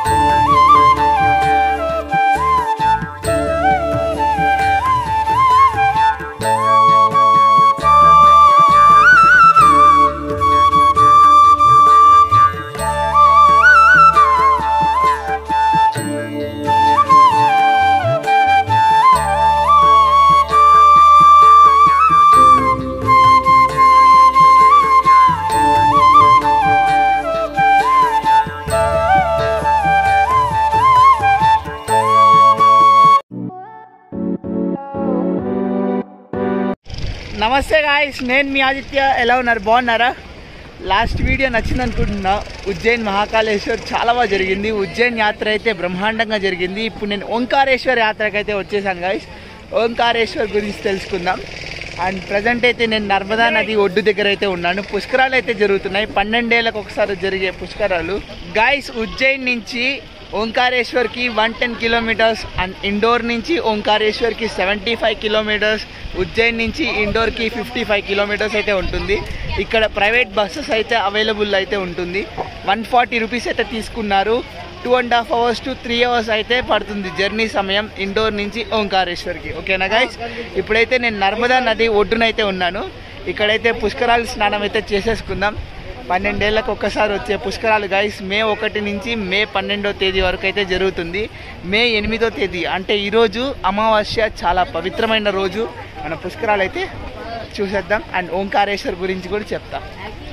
నమస్తే గాయస్ నేను మీ ఆదిత్య ఎలా ఉన్నారు బాగున్నారా లాస్ట్ వీడియో నచ్చింది అనుకుంటున్నా ఉజ్జయిన్ మహాకాళేశ్వర్ చాలా బాగా జరిగింది ఉజ్జయిన్ యాత్ర అయితే బ్రహ్మాండంగా జరిగింది ఇప్పుడు నేను ఓంకారేశ్వర్ యాత్రకి అయితే వచ్చేసాను గాయస్ ఓంకారేశ్వర్ గురించి తెలుసుకుందాం అండ్ ప్రజెంట్ అయితే నేను నర్మదా నది ఒడ్డు దగ్గర అయితే ఉన్నాను పుష్కరాలు అయితే జరుగుతున్నాయి పన్నెండేళ్ళకు ఒకసారి జరిగే పుష్కరాలు గాయస్ ఉజ్జయిన్ నుంచి ఓంకారేశ్వర్కి one ten kilometres and Indore నుంచి ఓంకారేశ్వర్కి సెవెంటీ ఫైవ్ కిలోమీటర్స్ ఉజ్జయిన్ నుంచి ఇండోర్కి ఫిఫ్టీ ఫైవ్ కిలోమీటర్స్ అయితే ఉంటుంది ఇక్కడ ప్రైవేట్ బస్సెస్ అయితే అవైలబుల్ అయితే ఉంటుంది వన్ ఫార్టీ రూపీస్ అయితే తీసుకున్నారు two and half hours to three hours అయితే పడుతుంది జర్నీ సమయం ఇండోర్ నుంచి ఓంకారేశ్వర్కి ఓకేనా గైస్ ఇప్పుడైతే నేను నర్మదా నది ఒడ్డునైతే ఉన్నాను ఇక్కడైతే పుష్కరాలు స్నానం అయితే చేసేసుకుందాం పన్నెండేళ్లకు ఒక్కసారి వచ్చే పుష్కరాలు గైస్ మే ఒకటి నుంచి మే పన్నెండో తేదీ వరకు అయితే జరుగుతుంది మే ఎనిమిదో తేదీ అంటే ఈరోజు అమావాస్య చాలా పవిత్రమైన రోజు మన పుష్కరాలు అయితే చూసేద్దాం అండ్ ఓంకారేశ్వర్ గురించి కూడా చెప్తాం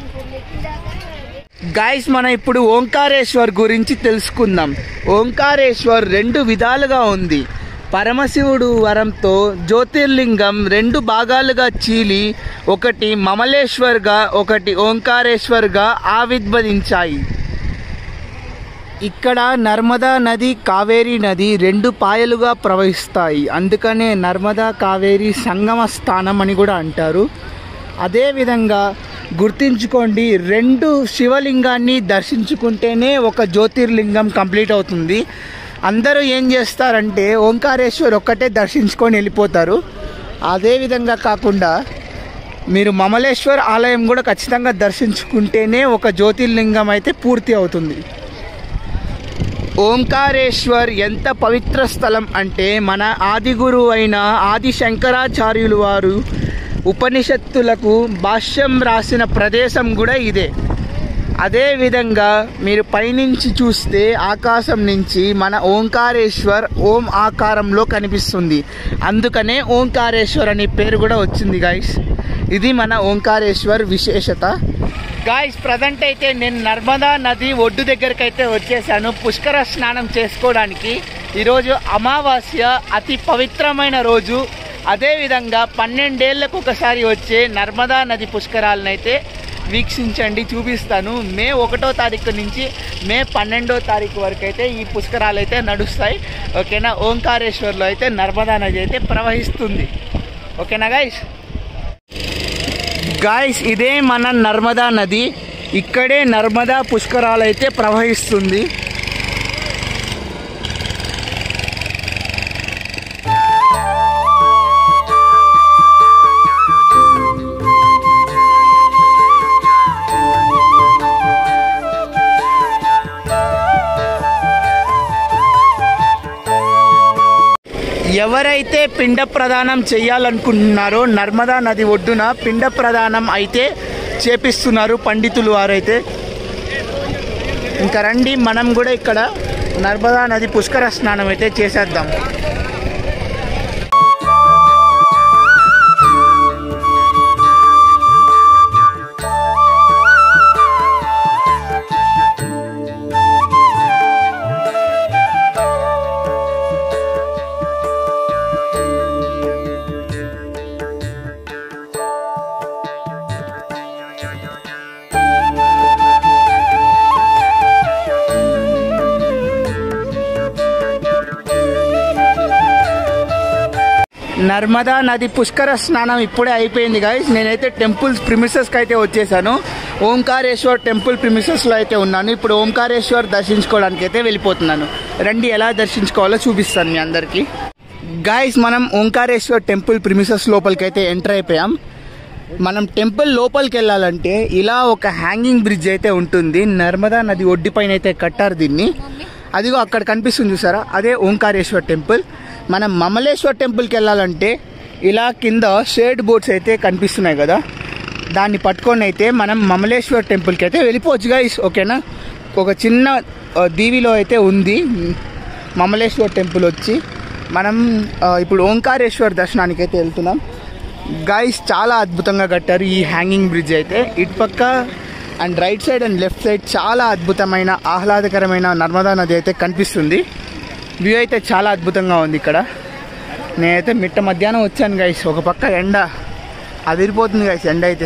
గాయస్ మనం ఇప్పుడు ఓంకారేశ్వర్ గురించి తెలుసుకుందాం ఓంకారేశ్వర్ రెండు విధాలుగా ఉంది పరమశివుడు వరంతో జ్యోతిర్లింగం రెండు భాగాలుగా చీలి ఒకటి మమలేశ్వర్గా ఒకటి ఓంకారేశ్వర్గా ఆవిర్భవించాయి ఇక్కడ నర్మదా నది కావేరీ నది రెండు పాయలుగా ప్రవహిస్తాయి అందుకనే నర్మదా కావేరీ సంగమ స్థానం అని కూడా అంటారు అదేవిధంగా గుర్తుంచుకోండి రెండు శివలింగాన్ని దర్శించుకుంటేనే ఒక జ్యోతిర్లింగం కంప్లీట్ అవుతుంది అందరూ ఏం చేస్తారంటే ఓంకారేశ్వర్ ఒక్కటే దర్శించుకొని వెళ్ళిపోతారు అదేవిధంగా కాకుండా మీరు మమలేశ్వర్ ఆలయం కూడా ఖచ్చితంగా దర్శించుకుంటేనే ఒక జ్యోతిర్లింగం అయితే పూర్తి అవుతుంది ఓంకారేశ్వర్ ఎంత పవిత్ర స్థలం అంటే మన ఆది గురువు అయిన ఆది శంకరాచార్యులు వారు ఉపనిషత్తులకు భాష్యం రాసిన ప్రదేశం కూడా ఇదే అదేవిధంగా మీరు పైనుంచి చూస్తే ఆకాశం నుంచి మన ఓంకారేశ్వర్ ఓం ఆకారంలో కనిపిస్తుంది అందుకనే ఓంకారేశ్వర్ అనే పేరు కూడా వచ్చింది గాయస్ ఇది మన ఓంకారేశ్వర్ విశేషత గాయస్ ప్రజెంట్ అయితే నేను నర్మదా నది ఒడ్డు దగ్గరికి అయితే వచ్చేసాను పుష్కర స్నానం చేసుకోవడానికి ఈరోజు అమావాస్య అతి పవిత్రమైన రోజు అదేవిధంగా పన్నెండేళ్లకు ఒకసారి వచ్చే నర్మదా నది పుష్కరాలను అయితే వీక్షించండి చూపిస్తాను మే ఒకటో తారీఖు నుంచి మే పన్నెండో తారీఖు వరకు అయితే ఈ పుష్కరాలు అయితే నడుస్తాయి ఓకేనా ఓంకారేశ్వర్లో అయితే నర్మదా నది అయితే ప్రవహిస్తుంది ఓకేనా గాయస్ గాయస్ ఇదే మన నర్మదా నది ఇక్కడే నర్మదా పుష్కరాలు అయితే ప్రవహిస్తుంది ఎవరైతే పిండ ప్రదానం చేయాలనుకుంటున్నారో నర్మదా నది ఒడ్డున పిండ ప్రదానం అయితే చేపిస్తున్నారు పండితులు వారైతే ఇంకా రండి మనం కూడా ఇక్కడ నర్మదా నది పుష్కర స్నానం అయితే చేసేద్దాం నర్మదా నది పుష్కర స్నానం ఇప్పుడే అయిపోయింది గాయస్ నేనైతే టెంపుల్స్ ప్రిమిసెస్కి అయితే వచ్చేసాను ఓంకారేశ్వర్ టెంపుల్ ప్రిమిసెస్లో అయితే ఉన్నాను ఇప్పుడు ఓంకారేశ్వర్ దర్శించుకోవడానికి అయితే వెళ్ళిపోతున్నాను రండి ఎలా దర్శించుకోవాలో చూపిస్తాను మీ అందరికీ గాయస్ మనం ఓంకారేశ్వర్ టెంపుల్ ప్రిమిసెస్ లోపలికి అయితే ఎంటర్ అయిపోయాం మనం టెంపుల్ లోపలికి వెళ్ళాలంటే ఇలా ఒక హ్యాంగింగ్ బ్రిడ్జ్ అయితే ఉంటుంది నర్మదా నది ఒడ్డు పైన అయితే కట్టారు దీన్ని అదిగో అక్కడ కనిపిస్తుంది చూసారా అదే ఓంకారేశ్వర్ టెంపుల్ మనం మమలేశ్వర్ టెంపుల్కి వెళ్ళాలంటే ఇలా కింద షేడ్ బోట్స్ అయితే కనిపిస్తున్నాయి కదా దాన్ని పట్టుకొని అయితే మనం మమలేశ్వర్ టెంపుల్కి అయితే వెళ్ళిపోవచ్చు గైస్ ఓకేనా ఒక చిన్న ఆ, దీవిలో అయితే ఉంది మమలేశ్వర్ టెంపుల్ వచ్చి మనం ఆ, ఇప్పుడు ఓంకారేశ్వర్ దర్శనానికి అయితే వెళ్తున్నాం గైస్ చాలా అద్భుతంగా కట్టారు ఈ హ్యాంగింగ్ బ్రిడ్జ్ అయితే ఇటుపక్క and right side and left side చాలా అద్భుతమైన ఆహ్లాదకరమైన నర్మదా నది అయితే కనిపిస్తుంది వ్యూ అయితే చాలా అద్భుతంగా ఉంది ఇక్కడ నేనైతే మిట్ట మధ్యాహ్నం వచ్చాను గైస్ ఒక పక్క ఎండ అదిరిపోతుంది గైస్ ఎండ అయితే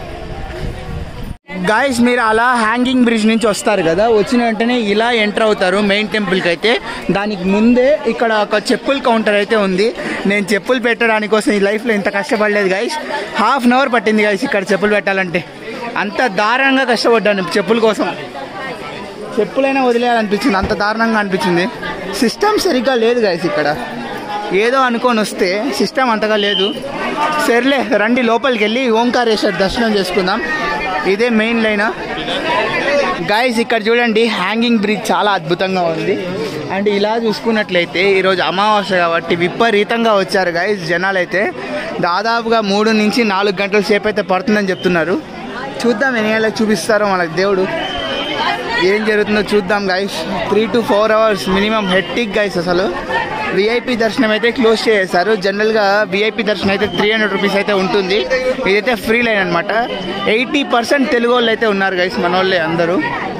గాయస్ మీరు అలా హ్యాంగింగ్ బ్రిడ్జ్ నుంచి వస్తారు కదా వచ్చిన వెంటనే ఇలా ఎంటర్ అవుతారు మెయిన్ టెంపుల్కి అయితే దానికి ముందే ఇక్కడ ఒక చెప్పుల కౌంటర్ అయితే ఉంది నేను చెప్పులు పెట్టడానికి కోసం ఈ లైఫ్లో ఇంత కష్టపడలేదు గాయస్ హాఫ్ అన్ అవర్ పట్టింది గాయస్ ఇక్కడ చెప్పులు పెట్టాలంటే అంత దారుణంగా కష్టపడ్డాను చెప్పుల కోసం చెప్పులైనా వదిలేయాలనిపించింది అంత దారుణంగా అనిపించింది సిస్టమ్ సరిగ్గా లేదు గాయస్ ఇక్కడ ఏదో అనుకొని వస్తే సిస్టమ్ అంతగా లేదు సర్లే రండి లోపలికి వెళ్ళి ఓంకారేశ్వర్ దర్శనం చేసుకుందాం ఇదే మెయిన్ లైన్ గాయస్ ఇక్కడ చూడండి హ్యాంగింగ్ బ్రిడ్జ్ చాలా అద్భుతంగా ఉంది అండ్ ఇలా చూసుకున్నట్లయితే ఈరోజు అమావాస్య కాబట్టి విపరీతంగా వచ్చారు గాయస్ జనాలు అయితే దాదాపుగా మూడు నుంచి నాలుగు గంటల సేపు అయితే పడుతుందని చెప్తున్నారు చూద్దాం ఎన్ని గంటలకు చూపిస్తారో మనకు దేవుడు ఏం జరుగుతుందో చూద్దాం guys three to four hours minimum hectic guys అసలు విఐపి దర్శనం అయితే క్లోజ్ చేసేసారు జనరల్గా విఐపి దర్శనం అయితే త్రీ హండ్రెడ్ రూపీస్ అయితే ఉంటుంది ఇదైతే ఫ్రీ లైన్ అనమాట ఎయిటీ పర్సెంట్ తెలుగు వాళ్ళు అయితే ఉన్నారు గైస్ మన వాళ్ళే అందరూ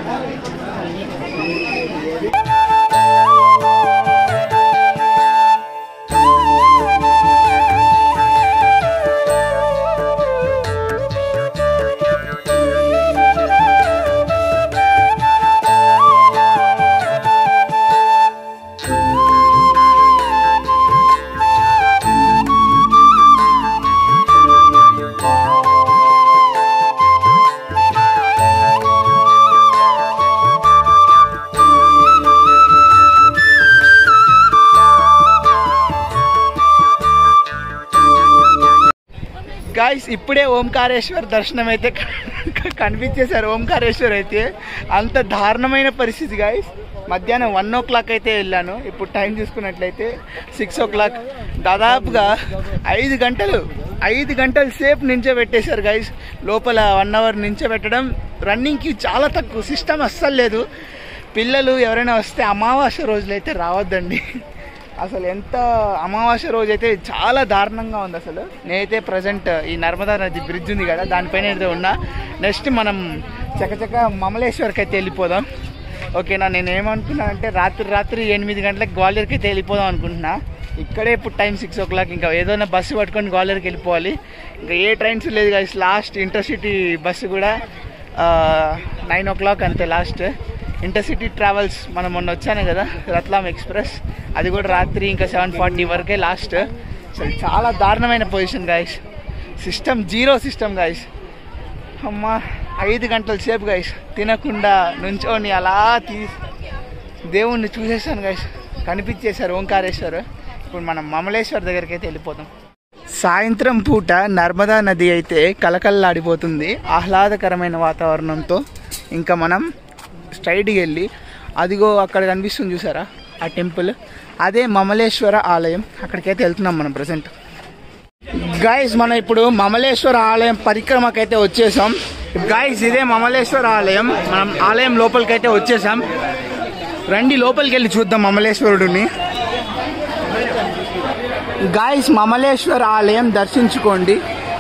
గాయస్ ఇప్పుడే ఓంకారేశ్వర్ దర్శనం అయితే క- కనిపించేశారు ఓంకారేశ్వర్ అయితే అంత దారుణమైన పరిస్థితి గాయస్ మధ్యాహ్నం వన్ ఓ క్లాక్ అయితే వెళ్ళాను ఇప్పుడు టైం చూసుకున్నట్లయితే సిక్స్ ఓ క్లాక్ దాదాపుగా ఐదు గంటలు ఐదు గంటల సేపు నుంచో పెట్టేశారు గైస్ లోపల వన్ అవర్ నుంచో పెట్టడం రన్నింగ్కి చాలా తక్కువ సిస్టమ్ అస్సలు లేదు పిల్లలు ఎవరైనా వస్తే అమావాస్య రోజులైతే రావద్దండి అసలు ఎంత అమావాస్య రోజు అయితే చాలా దారుణంగా ఉంది అసలు నేనైతే ప్రజెంట్ ఈ నర్మదా నది బ్రిడ్జ్ ఉంది కదా దానిపైన అయితే ఉన్నా నెక్స్ట్ మనం చకచక మమలేశ్వర్కి అయితే వెళ్ళిపోదాం ఓకేనా నేను ఏమనుకున్నా అంటే రాత్రి రాత్రి ఎనిమిది గంటలకు గ్వాలియర్కి అయితే వెళ్ళిపోదాం అనుకుంటున్నా ఇక్కడే ఇప్పుడు టైం సిక్స్ ఓ క్లాక్ ఇంకా ఏదైనా బస్సు పట్టుకొని గ్వాలియర్కి వెళ్ళిపోవాలి ఇంకా ఏ ట్రైన్స్ లేదు కదా లాస్ట్ ఇంటర్సిటీ బస్సు కూడా నైన్ ఓ క్లాక్ అంతే లాస్ట్ ఇంటర్సిటీ ట్రావెల్స్ మనం మొన్న వచ్చాను కదా రత్లాం ఎక్స్ప్రెస్ అది కూడా రాత్రి ఇంకా సెవెన్ ఫార్టీ వరకే లాస్ట్ అసలు చాలా దారుణమైన position guys system zero system guys అమ్మా ఐదు గంటల సేపు గాయస్ తినకుండా నుంచోని అలా తీ దేవుణ్ణి చూసేసాను గాయస్ కనిపించేశారు ఓంకారేశ్వర్ ఇప్పుడు మనం మమలేశ్వర్ దగ్గరికి అయితే వెళ్ళిపోతాం సాయంత్రం పూట నర్మదా నది అయితే కలకల్లాడిపోతుంది ఆహ్లాదకరమైన వాతావరణంతో ఇంకా మనం స్ట్రైట్కి వెళ్ళి అదిగో అక్కడ కనిపిస్తుంది చూసారా ఆ టెంపుల్ అదే మమలేశ్వర ఆలయం అక్కడికైతే వెళ్తున్నాం మనం ప్రజెంట్ గాయస్ మనం ఇప్పుడు మమలేశ్వర ఆలయం పరిక్రమకైతే వచ్చేసాం గాయస్ ఇదే మమలేశ్వర ఆలయం మనం ఆలయం లోపలికైతే వచ్చేసాం రండి లోపలికి వెళ్ళి చూద్దాం మమలేశ్వరుడిని గాయస్ మమలేశ్వర ఆలయం దర్శించుకోండి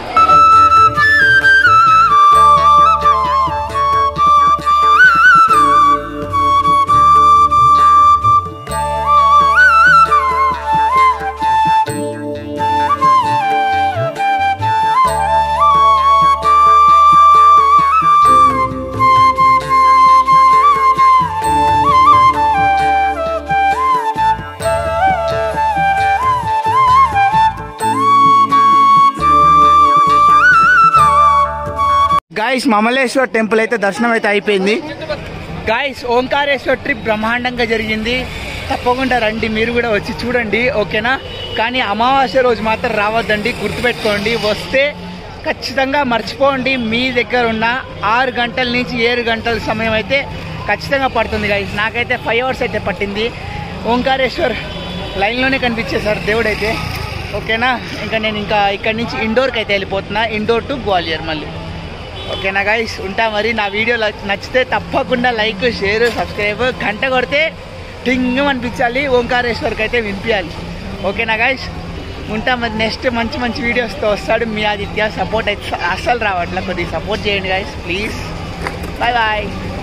గాయస్ మమలేశ్వర్ టెంపుల్ అయితే దర్శనం అయితే అయిపోయింది గాయస్ ఓంకారేశ్వర్ ట్రిప్ బ్రహ్మాండంగా జరిగింది తప్పకుండా రండి మీరు కూడా వచ్చి చూడండి ఓకేనా కానీ అమావాస్య రోజు మాత్రం రావద్దండి గుర్తుపెట్టుకోండి వస్తే ఖచ్చితంగా మర్చిపోండి మీ దగ్గర ఉన్న ఆరు గంటల నుంచి ఏడు గంటల సమయం అయితే ఖచ్చితంగా పడుతుంది గైస్ నాకైతే ఫైవ్ అవర్స్ అయితే పట్టింది ఓంకారేశ్వర్ లైన్లోనే కనిపించేశారు దేవుడు అయితే ఓకేనా ఇంకా నేను ఇంకా ఇక్కడి నుంచి ఇండోర్కి అయితే వెళ్ళిపోతున్నా ఇండోర్ టు గ్వాలియర్ మళ్ళీ ఓకేనా గైస్ ఉంటా మరి నా వీడియో ల- నచ్చితే తప్పకుండా లైక్ షేర్ సబ్స్క్రైబ్ గంట కొడితే టింగ్ అనిపించాలి ఓంకారేశ్వర్కి అయితే వినిపించాలి ఓకేనా గైస్ ఉంటా మరి నెక్స్ట్ మంచి మంచి వీడియోస్తో వస్తాడు మీ ఆదిత్య సపోర్ట్ అయితే అస్సలు రావట్లే కొద్దిగా సపోర్ట్ చేయండి గైస్ ప్లీజ్ బాయ్ బాయ్